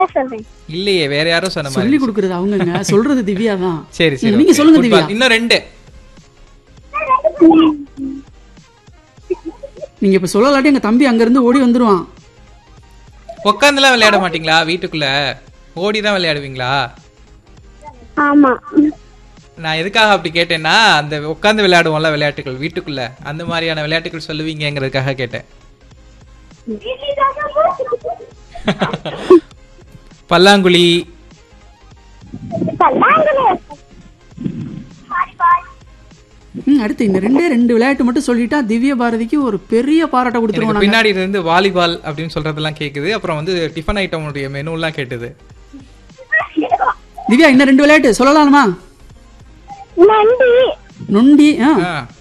சொல்றேன் இல்லையே வேற யாரும் சொன்ன சொல்லி மாதிரி கொடுக்கறது அவங்கங்க சொல்றது திவ்யா தான் சரி சரி நீங்க okay. சொல்லுங்க Football. திவ்யா இன்னும் ரெண்டு நீங்க இப்ப சொல்லலாட்டி எங்க தம்பி அங்க இருந்து ஓடி வந்துருவான் உட்காந்துலாம் விளையாட மாட்டீங்களா வீட்டுக்குள்ள ஓடி தான் விளையாடுவீங்களா ஆமா நான் எதுக்காக அப்படி கேட்டேன்னா அந்த உட்காந்து விளையாடுவோம்ல விளையாட்டுகள் வீட்டுக்குள்ள அந்த மாதிரியான விளையாட்டுகள் சொல்லுவீங்கங்கிறதுக்காக கேட்டேன் பல்லாங்குழி பல்லாங்குழி ம், அடுத்து இந்த ரெண்டே ரெண்டு விளையாட்டு மட்டும் சொல்லிட்டா திவ்ய பாரதிக்கு ஒரு பெரிய பாராட்ட எனக்கு கொடுத்துருவோம் நாங்க. பின்னாடி இருந்து வாலிபால் அப்படின்னு சொல்றதெல்லாம் கேக்குது அப்புறம் வந்து டிஃபன் ஐட்டமுடைய மெனுலாம் கேட்டது திவ்யா இன்னும் ரெண்டு விளையாட்டு சொல்லலாமா நன்றி நொண்டி ஆ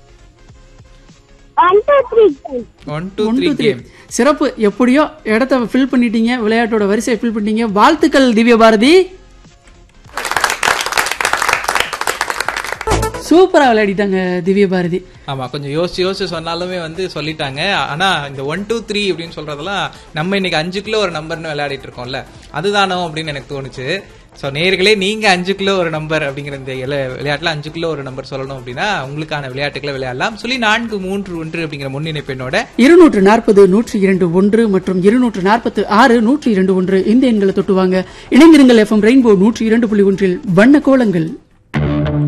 one two three one two one three two three game சிறப்பு எப்படியோ இடத்த ஃபில் பண்ணிட்டீங்க விளையாட்டோட வரிசையை ஃபில் பண்ணிட்டீங்க வாழ்த்துக்கள் திவ்ய பாரதி சூப்பரா விளையாடிட்டாங்க திவ்ய பாரதி ஆமா கொஞ்சம் யோசிச்சு யோசிச்சு சொன்னாலுமே வந்து சொல்லிட்டாங்க ஆனா இந்த ஒன் டூ த்ரீ அப்படின்னு சொல்றதெல்லாம் நம்ம இன்னைக்கு அஞ்சு கிலோ ஒரு நம்பர்னு விளையாடிட்டு இருக்கோம்ல அதுதானோ அப்படின்னு எனக்கு தோணுச்சு ஸோ நேர்களே நீங்க அஞ்சு கிலோ ஒரு நம்பர் அப்படிங்கிற இந்த இல- விளையாட்டுல அஞ்சு கிலோ ஒரு நம்பர் சொல்லணும் அப்படின்னா உங்களுக்கான விளையாட்டுகளை விளையாடலாம் சொல்லி நான்கு மூன்று ஒன்று அப்படிங்கிற முன்னிணைப்பு என்னோட இருநூற்று நாற்பது நூற்றி இரண்டு ஒன்று மற்றும் இருநூற்று நாற்பத்து ஆறு நூற்றி இரண்டு ஒன்று இந்த எண்களை தொட்டுவாங்க இணைந்திருங்கள் எஃப்எம் ரெயின்போ நூற்றி இரண்டு புள்ளி ஒன்றில் வண்ண கோலங்கள்